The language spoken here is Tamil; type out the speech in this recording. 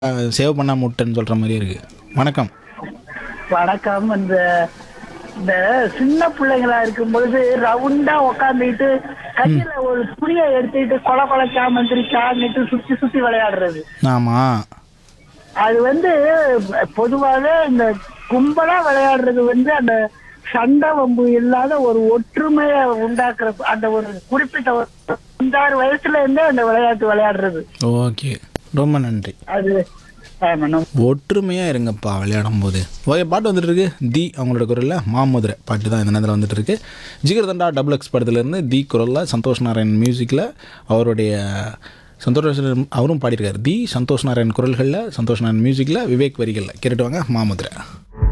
சேவ் பண்ணா முட்டைன்னு சொல்கிற மாதிரி இருக்குது வணக்கம் வணக்கம் இந்த இந்த சின்ன பிள்ளைங்களா இருக்கும் பொழுது ரவுண்டா உக்காந்துட்டு கையில ஒரு துணியை எடுத்துக்கிட்டு கொலை கொலைக்கா மந்திரிக்கான்னுட்டு சுத்தி சுத்தி விளையாடுறது ஆமாம் அது வந்து பொதுவாக இந்த கும்பலா விளையாடுறது வந்து அந்த சண்டை வம்பு இல்லாத ஒரு ஒற்றுமையை உண்டாக்குற அந்த ஒரு குறிப்பிட்ட ஒரு அஞ்சாறு வயசுல இருந்தே அந்த விளையாட்டு விளையாடுறது ஓகே ரொம்ப நன்றி அது ஆமா, நம்ம ஒற்றுமையாக இருங்கப்பா விளையாடும் போது ஓகே பாட்டு வந்துட்டு இருக்கு தி அவங்களோட குரலில் மாமதுரை பாட்டு தான் இந்த நேரத்தில் வந்துட்டு இருக்கு ஜிகர்தண்டா டபுள் எக்ஸ் படத்துலேருந்து தி குரலில் சந்தோஷ் நாராயண் மியூசிக்கில் அவருடைய சந்தோஷ் அவரும் பாடியிருக்காரு தி சந்தோஷ் நாராயண் குரல்களில் சந்தோஷ் நாராயண் மியூசிக்கில் விவேக் வரிகளில் கேட்டுட்டு வாங்க மாமதுரை